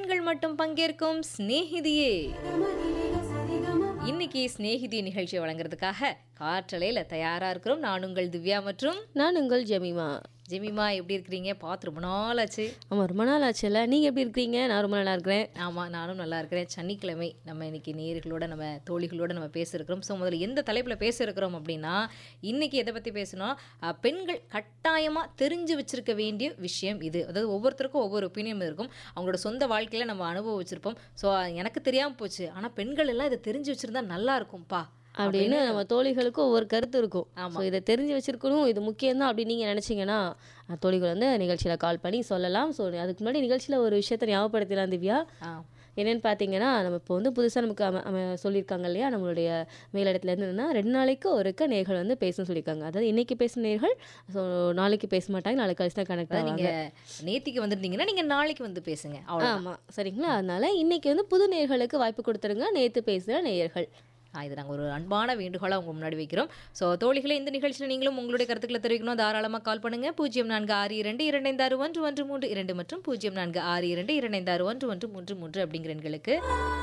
பெண்கள் மட்டும் பங்கேற்கும் சிநேகிதியே இன்னைக்கு சிநேகிதி நிகழ்ச்சி வழங்குறதுக்காக காற்றலையில் தயாரா இருக்கிறோம் நான் உங்கள் திவ்யா மற்றும் நான் உங்கள் ஜெமிமா ஜெமிமா எப்படி இருக்கிறீங்க பார்த்து ரொம்ப நாள் ஆச்சு ஆமாம் ரொம்ப நாள் ஆச்சுல்ல நீங்கள் எப்படி இருக்கிறீங்க நான் ரொம்ப நல்லா இருக்கிறேன் ஆமாம் நானும் நல்லா இருக்கிறேன் சனிக்கிழமை நம்ம இன்னைக்கு நேர்களோட நம்ம தோழிகளோட நம்ம பேசியிருக்கிறோம் ஸோ முதல்ல எந்த தலைப்பில் பேசியிருக்கிறோம் அப்படின்னா இன்னைக்கு எதை பற்றி பேசணும் அஹ், பெண்கள் கட்டாயமாக தெரிஞ்சு வச்சிருக்க வேண்டிய விஷயம் இது அதாவது ஒவ்வொருத்தருக்கும் ஒவ்வொரு ஒப்பீனியன் இருக்கும் அவங்களோட சொந்த வாழ்க்கையில் நம்ம அனுபவிச்சிருப்போம் ஸோ எனக்கு தெரியாமல் போச்சு ஆனால் பெண்கள் எல்லாம் இதை தெரிஞ்சு வச்சிருந்தா நல்லா இருக்கும்ப்பா அப்படின்னு நம்ம தோழிகளுக்கும் ஒவ்வொரு கருத்து இருக்கும் ஆமா. ஸோ இதை தெரிஞ்சு வச்சிருக்கணும் இது முக்கியம்தான் அப்படின்னு நீங்கள் நினச்சிங்கன்னா அஹ், தோழிகள் வந்து நிகழ்ச்சியில் கால் பண்ணி சொல்லலாம் ஸோ அதுக்கு முன்னாடி நிகழ்ச்சியில் ஒரு விஷயத்தை ஞாபகப்படுத்தலாம் திவ்யா ஆ என்னென்னு பார்த்தீங்கன்னா நம்ம இப்போ வந்து புதுசாக நமக்கு அம அம சொல்லியிருக்காங்க இல்லையா நம்மளுடைய மேலிடத்துலேருந்து என்னன்னா ரெண்டு நாளைக்கு ஒருக்க நேர்கள் வந்து பேசணும்னு சொல்லியிருக்காங்க அதாவது இன்னைக்கு பேசுன நேர்கள் ஸோ நாளைக்கு பேச மாட்டாங்க நாளைக்கு கழிச்சு தான் கனெக்ட் அதாவது ஆவாங்க நீங்கள் நேத்திக்கு வந்திருந்தீங்கன்னா நீங்கள் நாளைக்கு வந்து பேசுங்க அவ்வளோ ஆமாம் சரிங்களா அதனால இன்னைக்கு வந்து புது நேர்களுக்கு வாய்ப்பு கொடுத்துருங்க நேற்று பேசுகிற நேயர்கள் ஆ, இது நாங்கள் ஒரு அன்பான வேண்டுகோளாக உங்க முன்னாடி வைக்கிறோம் ஸோ தோழிகளே இந்த நிகழ்ச்சியில் நீங்களும் உங்களுடைய கருத்துக்களை தெரிவிக்கணும் தாராளமாக கால் பண்ணுங்க பூஜ்ஜியம் நான்கு ஆறு இரண்டு இரண்டு ஆறு ஒன்று ஒன்று மூன்று இரண்டு மற்றும் பூஜ்ஜியம் நான்கு ஆறு இரண்டு இரண்டு ஆறு ஒன்று ஒன்று மூன்று மூன்று அப்படிங்கிற எண்களுக்கு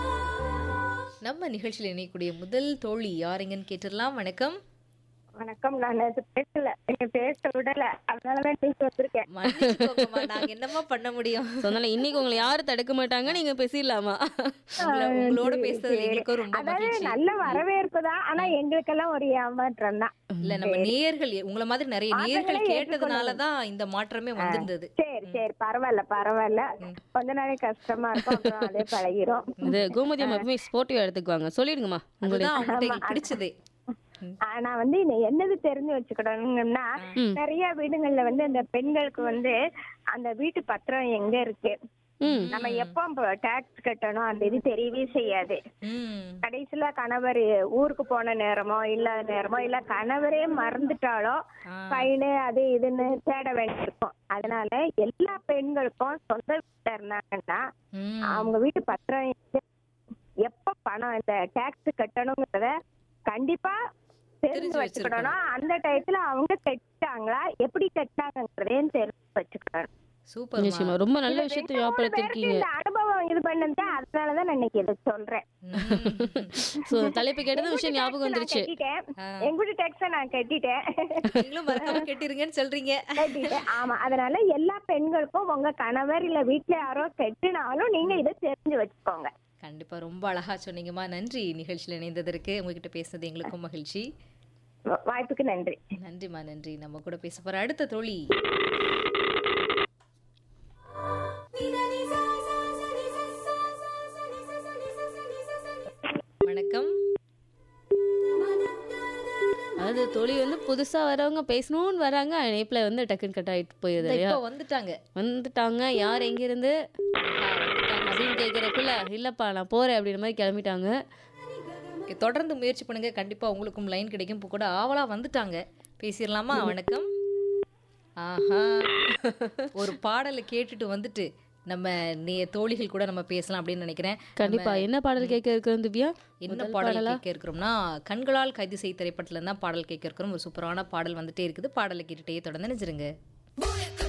நம்ம நிகழ்ச்சியில் இணையக்கூடிய முதல் தோழி யாருங்கன்னு கேட்டுடலாம் வணக்கம் வணக்கம் நான் நேத்து பேசல நீங்க பேச விடல அதனாலதான் பேசி வந்திருக்கேன் மன்னிச்சுக்கோங்கம்மா நாங்கள் என்னம்மா பண்ண முடியும் ஸோ அதனால இன்னைக்கு உங்களை யாரும் தடுக்க மாட்டாங்க நீங்கள் பேசிடலாமா உங்களை உங்களோட பேசுறது எங்களுக்கும் ரொம்ப அதாவது மகிழ்ச்சி நல்ல வரவேற்பு தான் ஆனா எங்களுக்கெல்லாம் ஒரு ஏமாற்றம் தான் இல்ல நம்ம நேயர்கள் உங்களை மாதிரி நிறைய நேயர்கள் கேட்டதுனால தான் இந்த மாற்றமே வந்திருந்தது சரி சரி பரவாயில்ல பரவாயில்ல கொஞ்ச நாளைக்கு கஷ்டமா இருக்கும் அப்புறம் அதே பழகிரும் இது கோமதி அம்மா எப்பவுமே ஸ்போர்ட்டிவ் எடுத்துக்குவாங்க சொல்லிடுங்கம்மா அதுதான் அவங்ககிட்ட பிடிச்சதே ஆனா வந்து இந்த என்னது தெரிஞ்சு வச்சுக்கணும்னா நிறைய வீடுகள்ல வந்து இந்த பெண்களுக்கு வந்து அந்த வீட்டு பத்திரம் எங்க இருக்கு ம் நம்ம எப்போ டாக்ஸ் கட்டணும் அந்த இது தெரியவே செய்யாது ம் கடைசியில கணவர் ஊருக்கு போன நேரமோ இல்லாத நேரமோ இல்ல கணவரே மறந்துட்டாலோ ஃபைனு அது இதுன்னு தேட வேண்டியிருக்கும் அதனால எல்லா பெண்களுக்கும் சொந்த வீட்டுல இருந்தாங்கன்னா ம் அவங்க வீட்டு பத்திரம் எங்க- எப்ப பணம் இந்த டாக்ஸ் கட்டணுங்கிறத கண்டிப்பா தெரிஞ்சு தெரிஞ்சு வச்சுக்கணும் அந்த டயத்துல அவங்க கட்டாங்களா எப்படி கட்டாங்கங்கிறதையும் தெரிஞ்சு வச்சுக்கணும் சூப்பர் நிச்சயமா ரொம்ப நல்ல விஷயத்தை ரெண்டு மூணு பேருக்கு ஞாபகப்படுத்திருக்கீங்க இந்த அனுபவம் இது பண்ணது அதனாலதான் நான் இன்னைக்கு இதை சொல்றேன் ஸோ தலைப்பு கேட்டது விஷயம் ஞாபகம் வந்துருச்சு கட்டிட்டேன் எங்க வீட்டு டேக்ஸ நான் கட்டிட்டேன் நீங்களும் மறக்காம கேட்டிருங்கன்னு சொல்றீங்க கட்டிட்டேன் ஆமா அதனால எல்லா பெண்களுக்கும் உங்க கணவர் இல்ல வீட்டுல யாரோ கட்டினாலும் நீங்க இதை தெரிஞ்சு வச்சுக்கோங்க கண்டிப்பா ரொம்ப அழகா சொன்னீங்கம்மா நன்றி நிகழ்ச்சியில் இணைந்ததற்கு உங்ககிட்ட பேசுனது எங்களுக்கும் மகிழ்ச்சி வா- வாய்ப்புக்கு நன்றி நன்றிம்மா நன்றி நம்ம கூட பேச போற அடுத்த தோழி வணக்கம் அதாவது தொழில் வந்து புதுசா வரவங்க பேசணும்னு வராங்க இணைப்புல வந்து டக்குன்னு கட் ஆயிட்டு போயிருது இந்த இல்லையா இப்போ வந்துட்டாங்க வந்துட்டாங்க யார் எங்க இருந்து அப்படின்னு கேட்கறதுக்குள்ள இல்லப்பா நான் போறேன் அப்படின்ற மாதிரி கிளம்பிட்டாங்க Okay, தொடர்ந்து முயற்சி பண்ணுங்க கண்டிப்பா உங்களுக்கும் லைன் கிடைக்கும் இப்போ கூட ஆவலா வந்துட்டாங்க பேசிடலாமா வணக்கம் ஆஹா ஒரு பாடலை கேட்டுட்டு வந்துட்டு நம்ம நே தோழிகள் கூட நம்ம பேசலாம் அப்படின்னு நினைக்கிறேன் கண்டிப்பா என்ன பாடல் கேட்க இருக்கிறோம் திவ்யா என்ன பாடல் கேட்க இருக்கிறோம்னா கண்களால் கைது செய் திரைப்படத்துல தான் பாடல் கேட்க இருக்கிறோம் ஒரு சூப்பரான பாடல் வந்துட்டே இருக்குது பாடலை கேட்டுட்டே தொடர்ந்து நினைச்சிருங்க